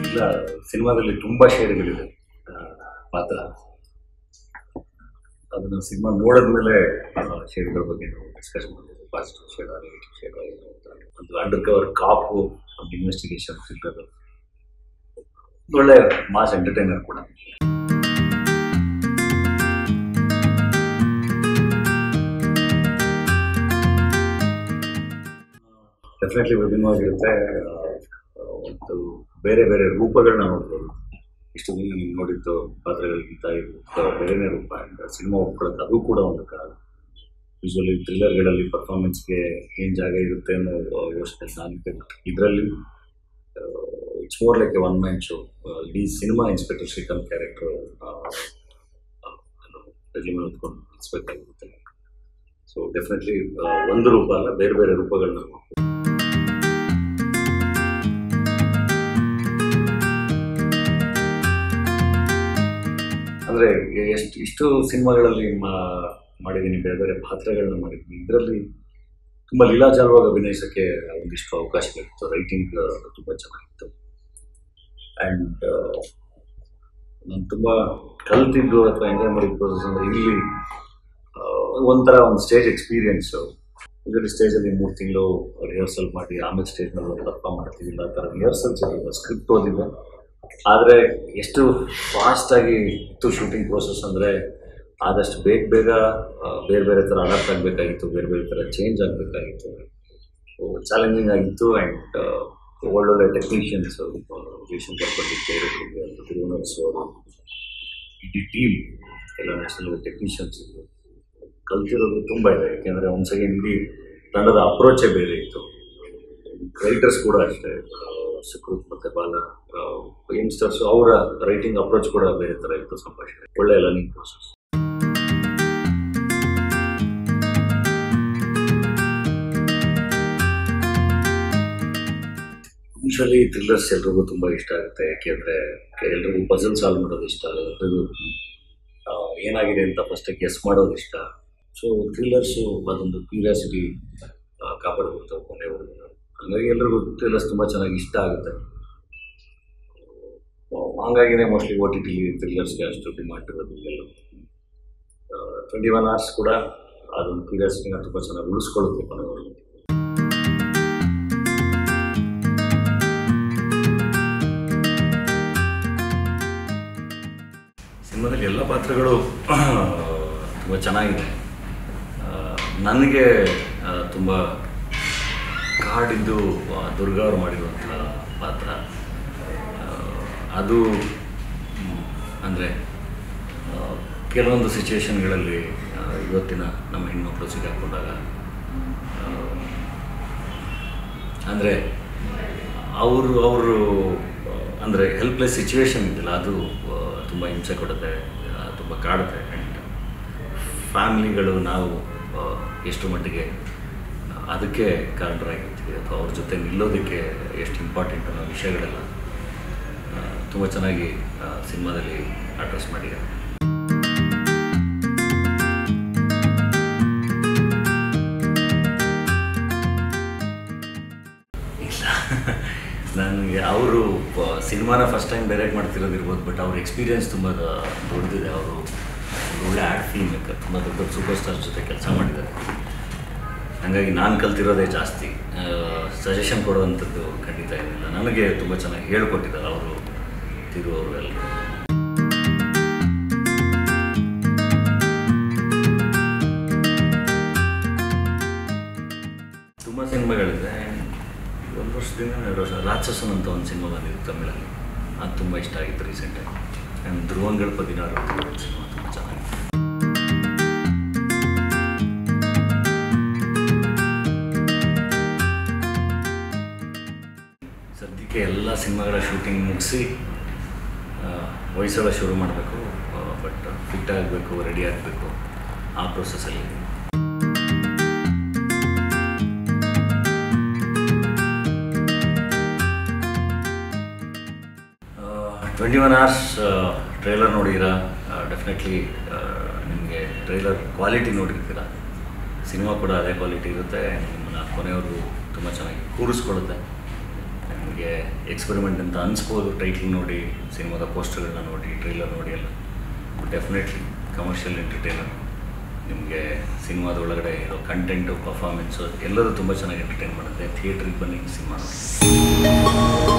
ಇಲ್ಲ ಸಿನಿಮಾದಲ್ಲಿ ತುಂಬ ಶೇಡ್ಗಳಿದೆ ಆ, ಪಾತ್ರ ಅದನ್ನು ಸಿನಿಮಾ ನೋಡಿದ್ಮೇಲೆ ಶೇಡ್ಗಳ ಬಗ್ಗೆ ನಾವು ಡಿಸ್ಕಸ್ ಮಾಡಿದ್ವಿ ಪಾಸಿಟಿವ್ ಶೇಡ್ ನೆಗೆಟಿವ್ ಶೇಡ್ ಒಂದು ಅಂಡರ್ ಕವರ್ ಕಾಪು ಒಂದು ಇನ್ವೆಸ್ಟಿಗೇಷನ್ ಥ್ರಿಲ್ಲರ್ ಒಳ್ಳೆ ಮಾಸ್ ಎಂಟರ್ಟೈನರ್ ಕೂಡ ಡೆಫಿನೆಟ್ಲಿ ವಿಭಿನ್ನವಾಗಿರುತ್ತೆ ಆ, ಒಂದು ಬೇರೆ ಬೇರೆ ರೂಪಗಳನ್ನ ನೋಡ್ಬೋದು ಇಷ್ಟು ದಿನ ನೀವು ನೋಡಿದ್ದು ಪಾತ್ರಗಳಿಗಿಂತ ಇದು ಬೇರೆನೇ ರೂಪ ಆ್ಯಂಡ್ ಸಿನಿಮಾ ಒಪ್ಕೊಳ್ಳೋಕೆ ಅದು ಕೂಡ ಒಂದು ಕಾರಣ ಯೂಶ್ವಲಿ ಥ್ರಿಲ್ಲರ್ಗಳಲ್ಲಿ ಪರ್ಫಾರ್ಮೆನ್ಸ್ಗೆ ಏನು ಜಾಗ ಇರುತ್ತೆ ಅನ್ನೋ ಆ, ಯೋಚನೆ ನಾನಿದ್ದೆ ಇದರಲ್ಲಿ it's more like a one man show ಇಡೀ ಸಿನಿಮಾ ಇನ್ಸ್ಪೆಕ್ಟರ್ ಶ್ರೀಕಾಂತ್ ಕ್ಯಾರೆಕ್ಟರ್ ರಜೆ ಮೇಲೆ ಹೊತ್ಕೊಂಡು ನಿಲ್ಲಿಸ್ಬೇಕಾಗಿರುತ್ತೆ ಸೊ ಡೆಫಿನೆಟ್ಲಿ ಒಂದು ರೂಪ ಅಲ್ಲ ಬೇರೆ ಬೇರೆ ರೂಪಗಳನ್ನ ನೋಡ್ಬೋದು. ಅಂದರೆ ಎಷ್ಟು ಇಷ್ಟು ಸಿನಿಮಾಗಳಲ್ಲಿ ಮಾ- ಮಾಡಿದ್ದೀನಿ ಬೇರೆ ಬೇರೆ ಪಾತ್ರಗಳನ್ನ ಮಾಡಿದ್ದೀನಿ ಇದರಲ್ಲಿ ತುಂಬ ಲೀಲಾಜಾಲವಾಗಿ ಅಭಿನಯಿಸೋಕ್ಕೆ ಒಂದಿಷ್ಟು ಅವಕಾಶಗಳಿತ್ತು ರೈಟಿಂಗ್ ತುಂಬ ಚೆನ್ನಾಗಿತ್ತು ಆ್ಯಂಡ್ ನಾನು ತುಂಬ ಕಲ್ತಿದ್ದು ಅಥವಾ ಎಂಜಾಯ್ ಮಾಡಿದ ಪ್ರೋಸೆಸ್ ಅಂದರೆ ಇಲ್ಲಿ ಆ, ಒಂಥರ ಒಂದು ಸ್ಟೇಜ್ ಎಕ್ಸ್ಪೀರಿಯನ್ಸು ಇದರಲ್ಲಿ ಸ್ಟೇಜಲ್ಲಿ ಮೂರು ತಿಂಗಳು ರಿಹರ್ಸಲ್ ಮಾಡಿ ಆಮೇಲೆ ಸ್ಟೇಜ್ ಮೇಲೆ ಪರ್ಫಾರ್ಮ್ ಮಾಡ್ತಿದ್ದಿಲ್ಲ ಆ ಥರ ರಿಹರ್ಸಲ್ಸ್ ಇರಲಿಲ್ಲ ಸ್ಕ್ರಿಪ್ಟ್ ಓದಿದ್ದೆ ಆದರೆ ಎಷ್ಟು ಫಾಸ್ಟಾಗಿ ಇತ್ತು ಶೂಟಿಂಗ್ ಪ್ರೋಸೆಸ್ ಅಂದರೆ ಆದಷ್ಟು ಬೇಗ ಬೇಗ ಆ, ಬೇರೆ ಬೇರೆ ಥರ ಅಡಾಪ್ಟ್ ಆಗಬೇಕಾಗಿತ್ತು ಬೇರೆ ಬೇರೆ ಥರ ಚೇಂಜ್ ಆಗಬೇಕಾಗಿತ್ತು ಚಾಲೆಂಜಿಂಗ್ ಆಗಿತ್ತು ಆ್ಯಂಡ್ ಒಳ್ಳೊಳ್ಳೆ ಟೆಕ್ನಿಷಿಯನ್ಸ್ ಜಯಶಂಕರ್ ಪಂಡಿತ್ ಡೈರೆಕ್ಟರ್ಗೆ ತಿರುವನರ್ಸ್ ಅವರು ಇಡೀ ಟೀಮ್ ಎಲ್ಲ ನ್ಯಾಷನಲ್ ಟೆಕ್ನಿಷಿಯನ್ಸ್ ಇದ್ದರು ಕಲ್ತಿರೋದು ತುಂಬ ಇದೆ ಯಾಕೆಂದರೆ ಒಂದು ಸೆಕೆಂಡ್ ಇಡೀ ತಂಡದ ಅಪ್ರೋಚೇ ಬೇರೆ ಇತ್ತು ರೈಟರ್ಸ್ ಕೂಡ ಅಷ್ಟೇ ಆ, ಸುಕೃತ್ ಮತ್ತು ಬಾಲ ಯಂಗ್ಸ್ಟರ್ಸ್ ಅವರ ರೈಟಿಂಗ್ ಅಪ್ರೋಚ್ ಕೂಡ ಬೇರೆ ಥರ ಇತ್ತು ಸಂಭಾಷಣೆ ಒಳ್ಳೆಯ ಲರ್ನಿಂಗ್ ಪ್ರೋಸೆಸ್ ಯೂಶಲಿ ಥ್ರಿಲ್ಲರ್ಸ್ ಎಲ್ರಿಗೂ ತುಂಬ ಇಷ್ಟ ಆಗುತ್ತೆ ಯಾಕೆಂದರೆ ಎಲ್ರಿಗೂ ಪಜಲ್ ಸಾಲ್ವ್ ಮಾಡೋದು ಇಷ್ಟ ಎಲ್ರಿಗೂ ಆ, ಏನಾಗಿದೆ ಅಂತ ಫಸ್ಟ್ ಗೆಸ್ ಮಾಡೋದು ಇಷ್ಟ ಸೊ ಥ್ರಿಲ್ಲರ್ಸು ಅದೊಂದು ಕ್ಯೂರಿಯಾಸಿಟಿ ಕಾಪಾಡ್ಕೊಳ್ತಾವೆ ಕೊನೆವರೆಗೂ ಹಾಗಾಗಿ ಎಲ್ರಿಗೂ ಥ್ರಿಲ್ಲರ್ಸ್ ತುಂಬ ಚೆನ್ನಾಗಿ ಇಷ್ಟ ಆಗುತ್ತೆ ಆ, ಹಾಗಾಗಿನೇ ಮೋಸ್ಟ್ಲಿ ಓ ಟಿ ಟಿ ಥ್ರಿಲ್ಲರ್ಸ್ಗೆ ಅಷ್ಟು ಡಿಮಾಂಡ್ ಇರೋದು ಎಲ್ಲ ಟ್ವೆಂಟಿ ಒನ್ ಅವರ್ಸ್ ಕೂಡ ಅದೊಂದು ಕ್ಯೂರಿಯಾಸಿಟಿನ ತುಂಬ ಚೆನ್ನಾಗಿ ಉಳಿಸ್ಕೊಳ್ಳುತ್ತೆ ಕೊನೆವರೆಗೂ ಸಿನಿಮಾದಲ್ಲಿ ಎಲ್ಲ ಪಾತ್ರಗಳು ತುಂಬ ಚೆನ್ನಾಗಿದೆ ಆ, ನನಗೆ ಆ, ತುಂಬ ಕಾಡಿದ್ದು ಆ, ದುರ್ಗಾ ಅವರು ಮಾಡಿರುವಂಥ ಪಾತ್ರ ಆ, ಅದು ಅಂದರೆ ಕೆಲವೊಂದು ಸಿಚುವೇಶನ್ಗಳಲ್ಲಿ ಇವತ್ತಿನ ನಮ್ಮ ಹೆಣ್ಮಕ್ಳು ಸಿಗಾಕೊಂಡಾಗ ಅಂದರೆ ಅವರು ಅವರು ಅಂದರೆ ಹೆಲ್ಪ್ಲೆಸ್ ಸಿಚುವೇಶನ್ ಇದೆಯಲ್ಲ ಅದು ತುಂಬ ಹಿಂಸೆ ಕೊಡುತ್ತೆ ತುಂಬ ಕಾಡುತ್ತೆ ಆ್ಯಂಡ್ ಫ್ಯಾಮ್ಲಿಗಳು ನಾವು ಆ, ಎಷ್ಟು ಮಟ್ಟಿಗೆ ಅದಕ್ಕೆ ಕಾರಣರಾಗಿರ್ತೀವಿ ಅಥವಾ ಅವ್ರ ಜೊತೆ ನಿಲ್ಲೋದಕ್ಕೆ ಎಷ್ಟು ಇಂಪಾರ್ಟೆಂಟ್ ಅನ್ನೋ ವಿಷಯಗಳೆಲ್ಲ ತುಂಬ ಚೆನ್ನಾಗಿ ಸಿನಿಮಾದಲ್ಲಿ ಅಡ್ರೆಸ್ ಮಾಡಿದ್ದಾರೆ ಇಲ್ಲ ನನಗೆ ಅವರು ಸಿನಿಮಾನ ಫಸ್ಟ್ ಟೈಮ್ ಡೈರೆಕ್ಟ್ ಮಾಡ್ತಿರೋದಿರ್ಬೋದು ಬಟ್ ಅವ್ರ ಎಕ್ಸ್ಪೀರಿಯನ್ಸ್ ತುಂಬ ದ- ದೊಡ್ಡದಿದೆ ಅವರು ಒಳ್ಳೆ ಆ್ಯಡ್ ಫಿಲ್ಮ್ ಮೇಕರ್ ತುಂಬ ದೊಡ್ಡ ದೊಡ್ಡ ಸೂಪರ್ ಸ್ಟಾರ್ಸ್ ಜೊತೆ ಕೆಲಸ ಮಾಡಿದ್ದಾರೆ ಹಾಗಾಗಿ ನಾನು ಕಲ್ತಿರೋದೇ ಜಾಸ್ತಿ ಸಜೆಷನ್ ಕೊಡುವಂಥದ್ದು ಖಂಡಿತ ಏನಿಲ್ಲ ನನಗೆ ತುಂಬ ಚೆನ್ನಾಗಿ ಹೇಳ್ಕೊಟ್ಟಿದ್ದಾರೆ ಅವರು ತಿರು ಅವರು ಎಲ್ಲ ತುಂಬ ಸಿನಿಮಾಗಳಿದೆ ಒಂದು ವರ್ಷದಿಂದ ಎರಡು ವರ್ಷ ರಾಕ್ಷಸನ್ ಅಂತ ಒಂದು ಸಿನಿಮಾ ಬಂದಿತ್ತು ತಮಿಳಲ್ಲಿ ಅದು ತುಂಬ ಇಷ್ಟ ಆಗಿತ್ತು ರೀಸೆಂಟಾಗಿ ಆ್ಯಂಡ್ ಧ್ರುವಂಗಳ ಪದಿನಾರು ಅಂತ ಒಂದು ಸಿನಿಮಾ ತುಂಬ ಚೆನ್ನಾಗಿತ್ತು ಸದ್ಯಕ್ಕೆ ಎಲ್ಲ ಸಿನಿಮಾಗಳ ಶೂಟಿಂಗ್ ಮುಗಿಸಿ ವಯಸ್ಸೆಲ್ಲ ಶುರು ಮಾಡಬೇಕು ಬಟ್ ಫಿಟ್ ಆಗಬೇಕು ರೆಡಿ ಆಗಬೇಕು ಆ ಪ್ರೊಸೆಸಲ್ಲಿ ಟ್ವೆಂಟಿ ಒನ್ ಅವರ್ಸ್ ಟ್ರೈಲರ್ ನೋಡಿದ್ದೀರಾ ಡೆಫಿನೆಟ್ಲಿ ನಿಮಗೆ ಟ್ರೈಲರ್ ಕ್ವಾಲಿಟಿ ನೋಡಿರ್ತೀರ ಸಿನಿಮಾ ಕೂಡ ಅದೇ ಕ್ವಾಲಿಟಿ ಇರುತ್ತೆ ನಿಮ್ಮನ್ನ ಕೊನೆಯವರು ತುಂಬ ಚೆನ್ನಾಗಿ ಕೂರಿಸ್ಕೊಳ್ಳುತ್ತೆ And ನಿಮಗೆ ಎಕ್ಸ್ಪೆರಿಮೆಂಟ್ ಅಂತ ಅನಿಸ್ಬೋದು ಟೈಟ್ಲ್ ನೋಡಿ ಸಿನಿಮಾದ ಪೋಸ್ಟರ್ಗಳನ್ನ ನೋಡಿ ಟ್ರೈಲರ್ ನೋಡಿ ಎಲ್ಲ ಡೆಫಿನೆಟ್ಲಿ ಕಮರ್ಷಿಯಲ್ ಎಂಟರ್ಟೈನರ್ ನಿಮಗೆ ಸಿನಿಮಾದ ಒಳಗಡೆ ಇರೋ ಕಂಟೆಂಟು ಪರ್ಫಾರ್ಮೆನ್ಸು ಎಲ್ಲರೂ ತುಂಬ ಚೆನ್ನಾಗಿ ಎಂಟರ್ಟೈನ್ ಮಾಡುತ್ತೆ ಥಿಯೇಟ್ರಿಗೆ ಬನ್ನಿ ಸಿನಿಮಾ ನೋಡಿ